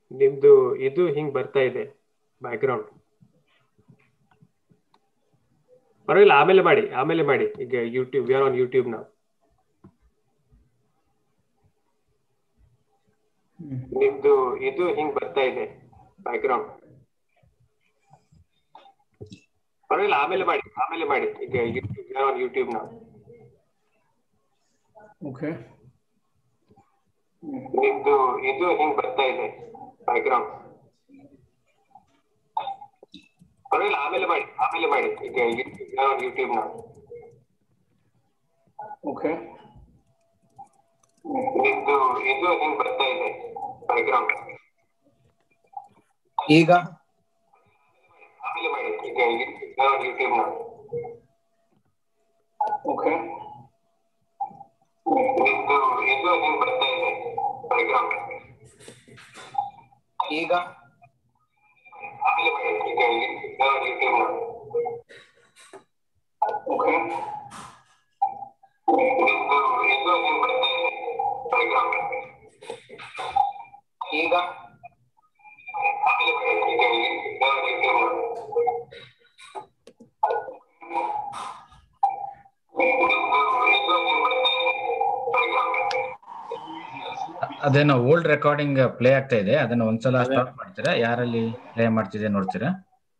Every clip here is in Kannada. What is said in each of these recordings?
ನಿಮ್ದು ಇದು ಹಿಂಗ್ ಬರ್ತಾ ಇದೆ ಬ್ಯಾಕ್ಗ್ರೌಂಡ್ ಪರವಾಗಿಲ್ಲ ಆಮೇಲೆ ಮಾಡಿ ಆಮೇಲೆ ಮಾಡಿ ಈಗ ಯೂಟ್ಯೂಬ್ ಆರ್ ಆನ್ ಯೂಟ್ಯೂಬ್ ನಾವು ನಿಮ್ದು ಇದು ಹಿಂಗ್ ಬರ್ತಾ ಇದೆ ಬ್ಯಾಕ್ಗ್ರೌಂಡ್ ಪರವಾಗಿಲ್ಲ ಆಮೇಲೆ ಮಾಡಿ ಆಮೇಲೆ ಮಾಡಿ ಈಗ ಯೂಟ್ಯೂಬ್ ಆರ್ ಆನ್ ಯೂಟ್ಯೂಬ್ ನಾವು ಓಕೆ ನಿಮ್ದು ಇದು ಹಿಂಗ್ ಬರ್ತಾ ಇದೆ ಬ್ಯಾಕ್ಗ್ರೌಂಡ್ ಪರವಾಗಿಲ್ಲ ಆಮೇಲೆ ಮಾಡಿ ಆಮೇಲೆ ಮಾಡಿ ಈಗ ಯೂಟ್ಯೂಬ್ ಆರ್ ಆನ್ ಯೂಟ್ಯೂಬ್ ನಾವು ಓಕೆ ನಿಮ್ದು ಇದು ಹಿಂಗ್ ಬರ್ತಾ ಇದೆ ಬ್ಯಾಕ್ಗ್ರೌಂಡ್ ಈಗ ಆಮೇಲೆ ಮಾಡಿ ಈಗ ಯೂಟ್ಯೂಬ್ ಆರ್ ಆನ್ ಯೂಟ್ಯೂಬ್ ನಾವು ಓಕೆ ನಿಮ್ದು ಇದು ಹಿಂಗ್ ಬರ್ತಾ ಇದೆ ಬ್ಯಾಕ್ಗ್ರೌಂಡ್ ಈಗ ಆಮೇಲೆ ಮಾಡಿ ಈಗ ಯೂಟ್ಯೂಬ್ ಆರ್ ಆನ್ ಯೂಟ್ಯೂಬ್ ನಾವು ಓಕೆ ನಿಮ್ದು ಇದು ಹಿಂಗ್ ಬರ್ತಾ ಇದೆ ಬ್ಯಾಕ್ಗ್ರೌಂಡ್ ಈಗ ಆಮೇಲೆ ಮಾಡಿ ಈಗ ಯೂಟ್ಯೂಬ್ ಆರ್ ಆನ್ ಯೂಟ್ಯೂಬ್ ನಾವು ಅದೇನೋ ಓಲ್ಡ್ ರೆಕಾರ್ಡಿಂಗ್ ಪ್ಲೇ ಆಗ್ತಾ ಇದೆ ಅದನ್ನ ಒಂದ್ಸಲ ಸ್ಟಾಪ್ ಮಾಡ್ತೀರಾ ಯಾರಲ್ಲಿ ಪ್ಲೇ ಮಾಡ್ತಿದೆ ನೋಡ್ತೀರಾ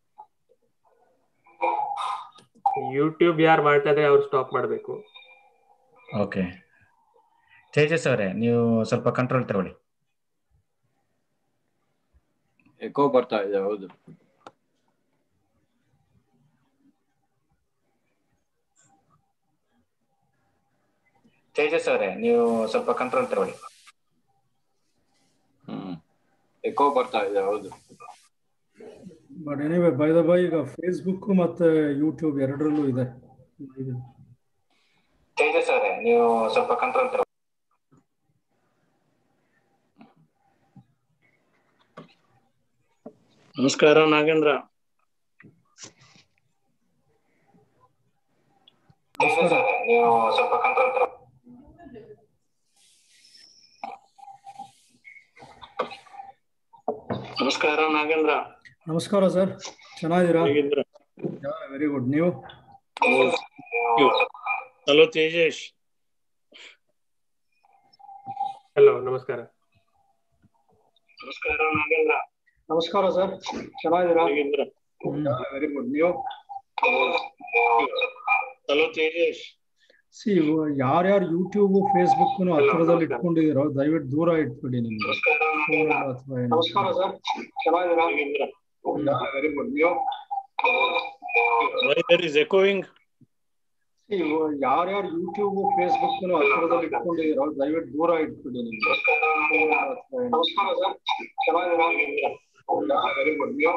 ಯೂಟ್ಯೂಬ್ ಯಾರು ಮಾಡ್ತಾ ಇದ್ರೆ ಅವ್ರು ಸ್ಟಾಪ್ ಮಾಡಬೇಕು ಓಕೆ ತೇಜಸ್ ಅವರೇ ನೀವು ಸ್ವಲ್ಪ ಕಂಟ್ರೋಲ್ ತಗೊಳ್ಳಿ ಎಕೋ ಬರ್ತಾ ಇದೆ ಹೌದು ತೇಜಸ್ ಅವರೇ ನೀವು ಸ್ವಲ್ಪ ಕಂಟ್ರೋಲ್ ತಗೊಳ್ಳಿ ಹ್ಮ್ ಎಕೋ ಬರ್ತಾ ಇದೆ ಹೌದು but anyway by the by ಈಗ ಫೇಸ್ಬುಕ್ ಮತ್ತೆ ಯೂಟ್ಯೂಬ್ ಎರಡರಲ್ಲೂ ಇದೆ ತೇಜಸ್ ಅವರೇ ನೀವು ಸ್ವಲ್ಪ ಕಂಟ್ರೋಲ್ ತಗೊಳ್ಳಿ ನಮಸ್ಕಾರ ನಾಗೇಂದ್ರ ತೇಜಸ್ ಅವರೇ ನೀವು ಸ್ವಲ್ಪ ಕಂಟ್ರೋಲ್ ತಗೊಳ್ಳಿ ನಮಸ್ಕಾರ ನಾಗೇಂದ್ರ ನಮಸ್ಕಾರ ಸರ್ ಚೆನ್ನಾಗಿದ್ದೀರಾ ಹೇಗಿದ್ರ ವೆರಿ ಗುಡ್ ನೀವು ಹಲೋ ತೇಜೇಶ್ ಹಲೋ ನಮಸ್ಕಾರ ನಮಸ್ಕಾರ ನಾಗೇಂದ್ರ ನಮಸ್ಕಾರ ಸರ್ ಚೆನ್ನಾಗಿದ್ದೀರಾ ಹೇಗಿದ್ರ ವೆರಿ ಗುಡ್ ನೀವು ಹಲೋ ತೇಜೇಶ್ ಸಿ ಯಾರ್ಯಾರು ಯೂಟ್ಯೂಬ್ ಫೇಸ್ಬುಕ್ ಹತ್ತಿರದಲ್ಲಿ ಇಟ್ಕೊಂಡಿದ್ದೀರೋ ದಯವಿಟ್ಟು ದೂರ ಇಟ್ಬಿಡಿ ನಿಮ್ಗೆ ಫೋನ್ ಅಥವಾ ಏನು ನಮಸ್ಕಾರ ಸರ್ ಚೆನ್ನಾಗಿದ್ದೀರಾ ಹೇಗಿದ್ರ ವೆರಿ ಗುಡ್ ನೀವು why there is echoing See, ಯಾರ್ಯಾರು ಯೂಟ್ಯೂಬ್ ಫೇಸ್ಬುಕ್ ಹತ್ತಿರದಲ್ಲಿ ಇಟ್ಕೊಂಡಿದ್ದೀರೋ ದಯವಿಟ್ಟು ದೂರ ಇಟ್ಬಿಡಿ ನಿಮ್ಗೆ ಫೋನ್ ಅಥವಾ ಏನು ನಮಸ್ಕಾರ ಸರ್ ಚೆನ್ನಾಗಿದ್ದೀರಾ ವೆರಿ ಗುಡ್ ನೀವು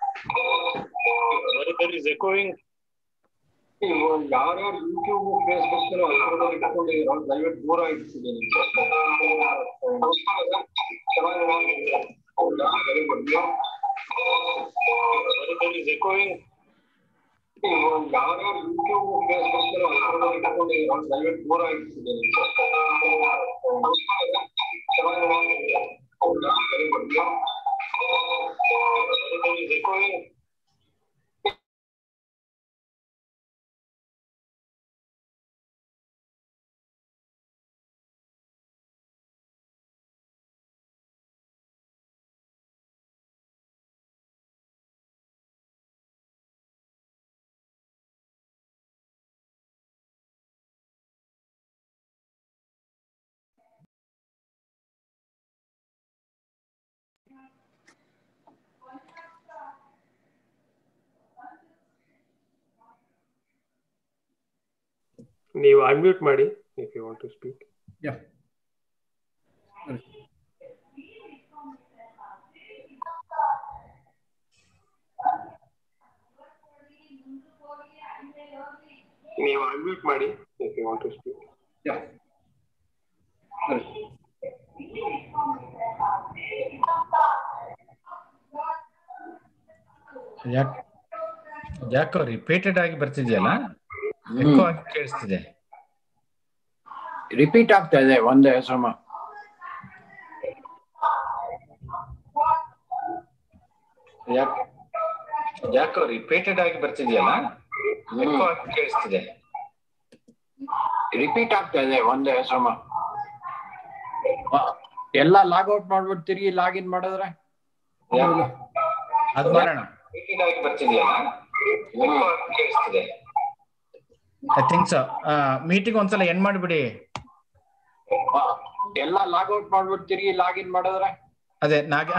ವೈ ದರ್ ಇಸ್ ಎಕೋಯಿಂಗ್ ಯಾರ್ಯಾರು ಯೂಟ್ಯೂಬ್ ಫೇಸ್ಬುಕ್ ಹತ್ತಿರದಲ್ಲಿ ಇಟ್ಕೊಂಡಿದ್ದೀರೋ ದಯವಿಟ್ಟು ದೂರ ಇಟ್ಬಿಡಿ ನಿಮ್ಗೆ ನಮಸ್ಕಾರ ಸರ್ ಚೆನ್ನಾಗಿದ್ದೀರಾ ವೆರಿ ಗುಡ್ ನೀವು ವೈ ದರ್ ಇಸ್ ಎಕೋಯಿಂಗ್ ಯಾರ್ಯಾರು ಯೂಟ್ಯೂಬ್ ಫೇಸ್ಬುಕ್ ಹತ್ತಿರದಲ್ಲಿ ಇಟ್ಕೊಂಡಿದ್ದೀರೋ ದಯವಿಟ್ಟು ದೂರ ಇಟ್ಬಿಡಿ ನಿಮ್ಗೆ ನಮಸ್ಕಾರ ಸರ್ ಚೆನ್ನಾಗಿದ್ದೀರಾ ವೆರಿ ಗುಡ್ ನೀವು ವೈ ದರ್ ಇಸ್ ಎಕೋಯಿಂಗ್ ನೀವು ಅನ್ಮ್ಯೂಟ್ ಮಾಡಿ if you want to speak ಯಾ ನೀವು ಅನ್ಮ್ಯೂಟ್ ಮಾಡಿ if you want to speak ಯಾ ಯಾಕ್ ಯಾಕೋ ರಿಪೀಟೆಡ್ ಆಗಿ ಬರ್ತಿದ್ಯಲ್ಲ ಎಕೋ ಆಗಿ ಕೇಳಿಸ್ತಿದೆ ರಿಪೀಟ್ ಆಗ್ತಾ ಇದೆ ಒಂದೇ ಸಮ ಯಾಕೆ ಯಾಕೋ ರಿಪೀಟೆಡ್ ಆಗಿ ಬರ್ತಿದ್ಯಲ್ಲ ಎಕೋ ಆಗಿ ಕೇಳಿಸ್ತಿದೆ ರಿಪೀಟ್ ಆಗ್ತಾ ಇದೆ ಒಂದೇ ಸಮ ಆ, ಎಲ್ಲ ಲಾಗೌಟ್ ಮಾಡ್ಬಿಟ್ಟು ತಿರುಗಿ ಲಾಗಿನ್ ಮಾಡಿದ್ರೆ ಯಾಕೆ? ಅದ್ ಮಾಡೋಣ ರಿಪೀಟ್ ಆಗಿ ಬರ್ತಿದ್ಯಲ್ಲ ಎಕೋ ಆಗಿ ಕೇಳಿಸ್ತಿದೆ ಐ ಥಿಂಕ್ ಸೊ ಮೀಟಿಂಗ್ ಒಂದ್ಸಲ ಎಂಡ್ ಮಾಡಿಬಿಡಿ ಆ, ಎಲ್ಲ ಲಾಗೌಟ್ ಮಾಡ್ಬಿಟ್ಟು ತಿರುಗಿ ಲಾಗಿನ್ ಮಾಡಿದ್ರೆ ಅದೇ ನಾಗೆ